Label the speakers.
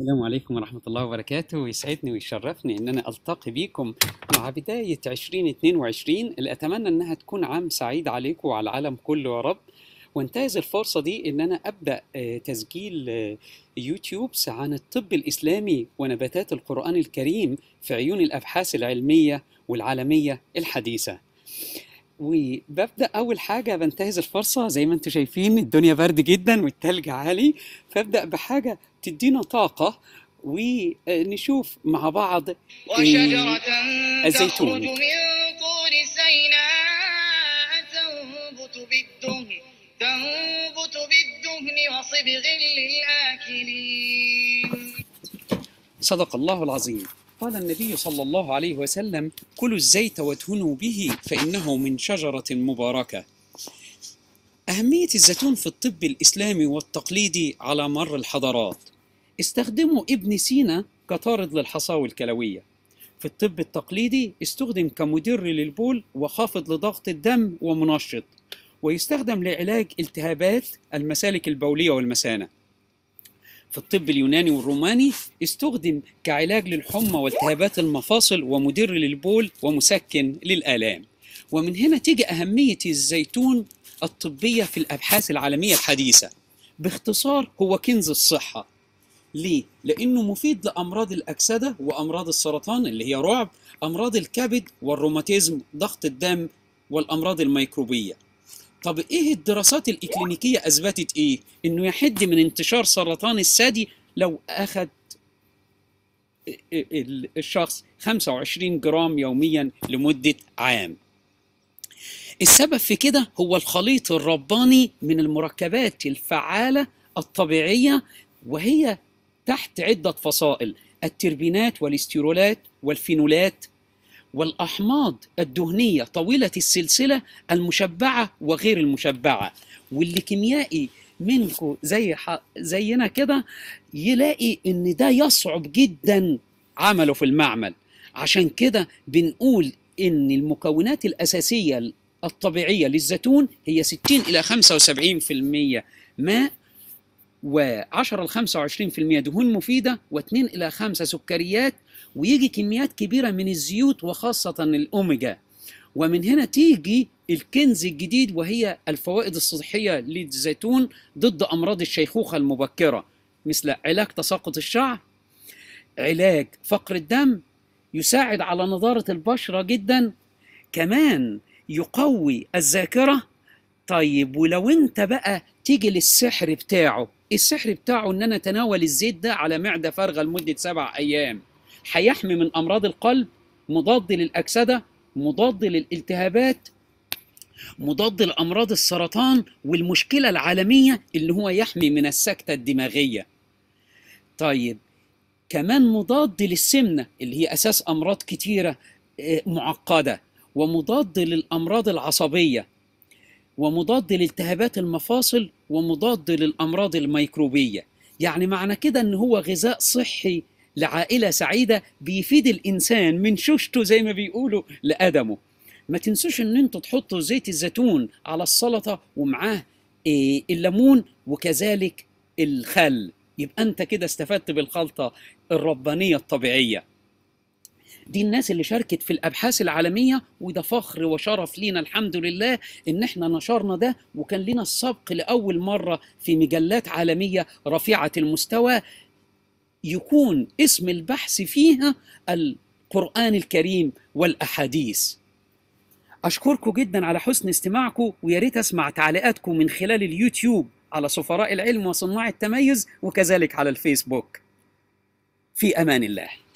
Speaker 1: السلام عليكم ورحمة الله وبركاته ويسعدني ويشرفني إن أنا ألتقي بيكم مع بداية 2022 اللي أتمنى إنها تكون عام سعيد عليكم وعلى العالم كله يا رب وانتهز الفرصة دي إن أنا أبدأ آه، تسجيل آه، يوتيوبس عن الطب الإسلامي ونباتات القرآن الكريم في عيون الأبحاث العلمية والعالمية الحديثة وببدأ أول حاجة بنتهز الفرصة زي ما انتم شايفين الدنيا برد جدا والتلج عالي فابدأ بحاجة تدينا طاقة ونشوف مع بعض
Speaker 2: وشجرة
Speaker 1: الزيتون.
Speaker 2: تخرج من طور سيناء تنبت بالدهن تنبت بالدهن وصبغ للآكلين
Speaker 1: صدق الله العظيم قال النبي صلى الله عليه وسلم كلوا الزيت وادهنوا به فإنه من شجرة مباركة أهمية الزيتون في الطب الإسلامي والتقليدي على مر الحضارات استخدموا ابن سينا كطارد للحصاوي الكلوية في الطب التقليدي استخدم كمدر للبول وخافض لضغط الدم ومنشط ويستخدم لعلاج التهابات المسالك البولية والمثانة في الطب اليوناني والروماني استخدم كعلاج للحمى والتهابات المفاصل ومدر للبول ومسكن للآلام ومن هنا تيجي أهمية الزيتون الطبية في الأبحاث العالمية الحديثة باختصار هو كنز الصحة ليه؟ لأنه مفيد لأمراض الأكسدة وأمراض السرطان اللي هي رعب أمراض الكبد والروماتيزم ضغط الدم والأمراض الميكروبية طب ايه الدراسات الاكلينيكيه اثبتت ايه انه يحد من انتشار سرطان الثدي لو اخذ ال- الشخص 25 جرام يوميا لمده عام السبب في كده هو الخليط الرباني من المركبات الفعاله الطبيعيه وهي تحت عده فصائل التربينات والاستيرولات والفينولات والأحماض الدهنية طويلة السلسلة المشبعة وغير المشبعة واللي كيميائي منكم زي ح... زينا كده يلاقي إن ده يصعب جدا عمله في المعمل عشان كده بنقول إن المكونات الأساسية الطبيعية للزيتون هي 60 إلى 75% ماء و10 ل 25% دهون مفيدة و2 إلى 5 سكريات ويجي كميات كبيرة من الزيوت وخاصة الأوميجا ومن هنا تيجي الكنز الجديد وهي الفوائد الصحية للزيتون ضد أمراض الشيخوخة المبكرة مثل علاج تساقط الشعر علاج فقر الدم يساعد على نضارة البشرة جدا كمان يقوي الذاكرة طيب ولو انت بقى تيجي للسحر بتاعه السحر بتاعه ان انا اتناول الزيت ده على معدة فارغة لمدة سبع ايام هيحمي من امراض القلب مضاد للاكسده مضاد للالتهابات مضاد لامراض السرطان والمشكله العالميه اللي هو يحمي من السكته الدماغيه طيب كمان مضاد للسمنه اللي هي اساس امراض كتيره آه، معقده ومضاد للامراض العصبيه ومضاد لالتهابات المفاصل ومضاد للامراض الميكروبيه يعني معنى كده ان هو غذاء صحي لعائله سعيده بيفيد الانسان من شوشته زي ما بيقولوا لادمه ما تنسوش ان انتوا تحطوا زيت الزيتون على السلطه ومعاه إيه، الليمون وكذلك الخل يبقى انت كده استفدت بالخلطه الربانيه الطبيعيه دي الناس اللي شاركت في الابحاث العالميه وده فخر وشرف لينا الحمد لله ان احنا نشرنا ده وكان لنا السبق لاول مره في مجلات عالميه رفيعه المستوى يكون اسم البحث فيها القرآن الكريم والأحاديث أشكركم جدا على حسن استماعكم ويا ريت أسمع تعليقاتكم من خلال اليوتيوب على سفراء العلم وصناع التميز وكذلك على الفيسبوك في أمان الله